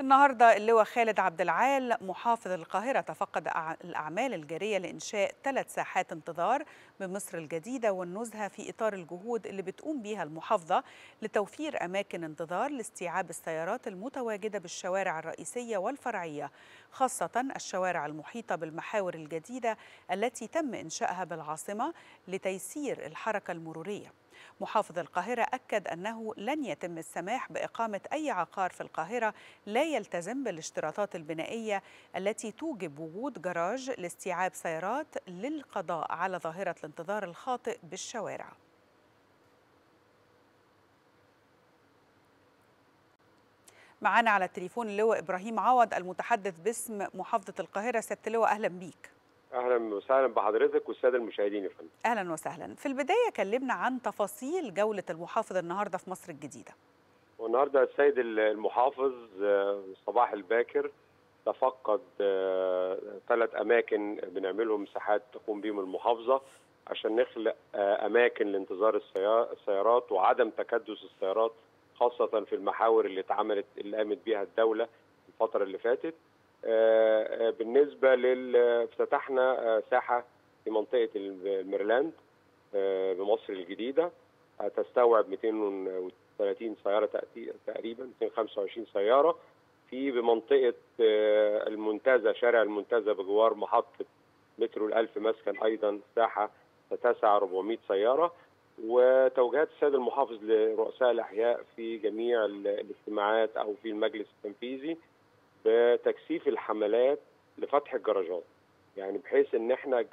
النهارده اللواء خالد عبد العال محافظ القاهرة تفقد الأعمال الجارية لإنشاء ثلاث ساحات انتظار بمصر الجديدة والنزهة في إطار الجهود اللي بتقوم بيها المحافظة لتوفير أماكن انتظار لاستيعاب السيارات المتواجدة بالشوارع الرئيسية والفرعية خاصة الشوارع المحيطة بالمحاور الجديدة التي تم إنشائها بالعاصمة لتيسير الحركة المرورية محافظ القاهرة أكد أنه لن يتم السماح بإقامة أي عقار في القاهرة لا يلتزم بالاشتراطات البنائية التي توجب وجود جراج لاستيعاب سيارات للقضاء على ظاهرة الانتظار الخاطئ بالشوارع معنا على التليفون اللواء إبراهيم عوض المتحدث باسم محافظة القاهرة سيادة اللواء أهلا بيك اهلا وسهلا بحضرتك والساده المشاهدين يا فندم اهلا وسهلا في البدايه كلمنا عن تفاصيل جوله المحافظ النهارده في مصر الجديده والنهارده السيد المحافظ صباح الباكر تفقد ثلاث اماكن بنعملهم مساحات تقوم بهم المحافظه عشان نخلق اماكن لانتظار السيارات وعدم تكدس السيارات خاصه في المحاور اللي اتعملت اللي قامت بها الدوله الفتره اللي فاتت بالنسبه لل فتحنا ساحه في منطقه الميرلاند بمصر الجديده تستوعب 230 سياره تقريبا 225 سياره في بمنطقه المنتزه شارع المنتزه بجوار محطه مترو الألف مسكن ايضا ساحه تتسع 400 سياره وتوجيهات السيد المحافظ لرؤساء الاحياء في جميع الاجتماعات او في المجلس التنفيذي بتكثيف الحملات لفتح الجراجات يعني بحيث ان احنا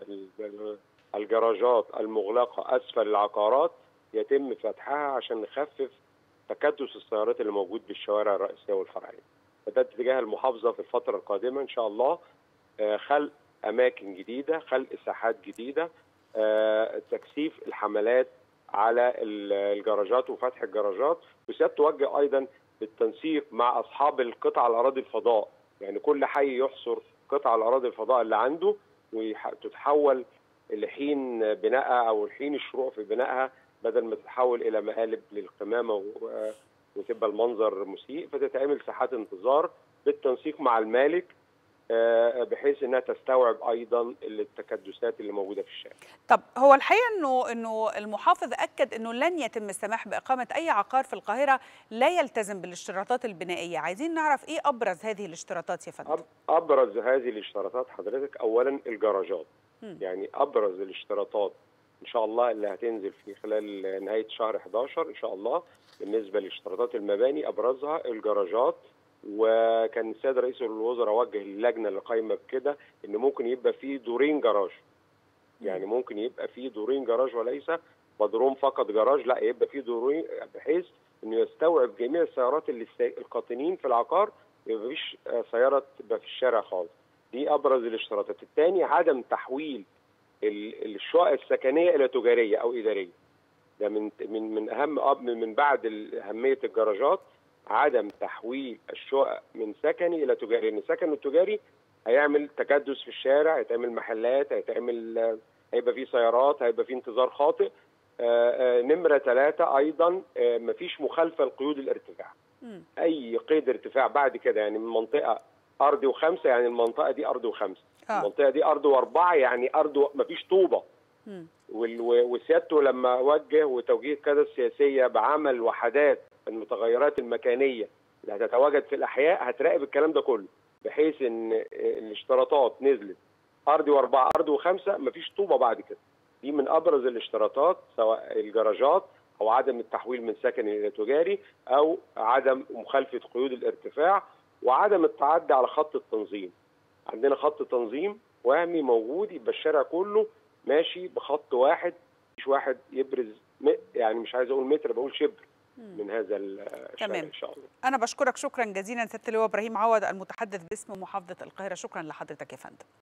الجراجات المغلقه اسفل العقارات يتم فتحها عشان نخفف تكدس السيارات اللي موجود بالشوارع الرئيسيه والفرعيه. فده اتجاه المحافظه في الفتره القادمه ان شاء الله خلق اماكن جديده، خلق ساحات جديده، تكثيف الحملات على الجراجات وفتح الجراجات وسيادة توجه ايضا بالتنسيق مع اصحاب القطع الاراضي الفضاء يعني كل حي يحصر قطع الاراضي الفضاء اللي عنده وتتحول لحين بنائها او لحين الشروع في بنائها بدل ما تتحول الى مقالب للقمامه وتبقى المنظر مسيء فتتعمل ساحات انتظار بالتنسيق مع المالك بحيث انها تستوعب ايضا التكدسات اللي موجوده في الشارع. طب هو الحقيقه انه انه المحافظ اكد انه لن يتم السماح باقامه اي عقار في القاهره لا يلتزم بالاشتراطات البنائيه، عايزين نعرف ايه ابرز هذه الاشتراطات يا فندم؟ ابرز هذه الاشتراطات حضرتك اولا الجراجات. م. يعني ابرز الاشتراطات ان شاء الله اللي هتنزل في خلال نهايه شهر 11 ان شاء الله بالنسبه لاشتراطات المباني ابرزها الجراجات وكان السيد رئيس الوزراء وجه اللجنه اللي قايمه بكده ان ممكن يبقى في دورين جراج يعني ممكن يبقى في دورين جراج وليس بدروم فقط جراج لا يبقى في دورين بحيث انه يستوعب جميع السيارات اللي القاطنين في العقار ما فيش سياره تبقى في الشارع خالص دي ابرز الاشتراطات الثاني عدم تحويل الشقق السكنيه الى تجاريه او اداريه ده من من من اهم من بعد اهميه الجراجات عدم تحويل الشقق من سكني الى تجاري لان السكن التجاري هيعمل تكدس في الشارع هيتعمل محلات هيتعمل هيبقى فيه سيارات هيبقى فيه انتظار خاطئ نمره ثلاثه ايضا مفيش مخالفه لقيود الارتفاع م. اي قيد ارتفاع بعد كده يعني من منطقه ارض وخمسه يعني المنطقه دي ارض وخمسه آه. المنطقه دي ارض واربعه يعني ارض مفيش طوبه وسيادته لما وجه وتوجيه القياده السياسيه بعمل وحدات المتغيرات المكانيه اللي هتتواجد في الاحياء هتراقب الكلام ده كله بحيث ان الاشتراطات نزلت ارض واربعه ارض وخمسه مفيش طوبه بعد كده دي من ابرز الاشتراطات سواء الجراجات او عدم التحويل من سكني الى تجاري او عدم مخالفه قيود الارتفاع وعدم التعدي على خط التنظيم عندنا خط تنظيم وهمي موجود يبقى الشارع كله ماشي بخط واحد مش واحد يبرز يعني مش عايز اقول متر بقول شبر من هذا الشارع ان شاء الله انا بشكرك شكرا جزيلا سياده اللواء ابراهيم عوض المتحدث باسم محافظه القاهره شكرا لحضرتك يا فندم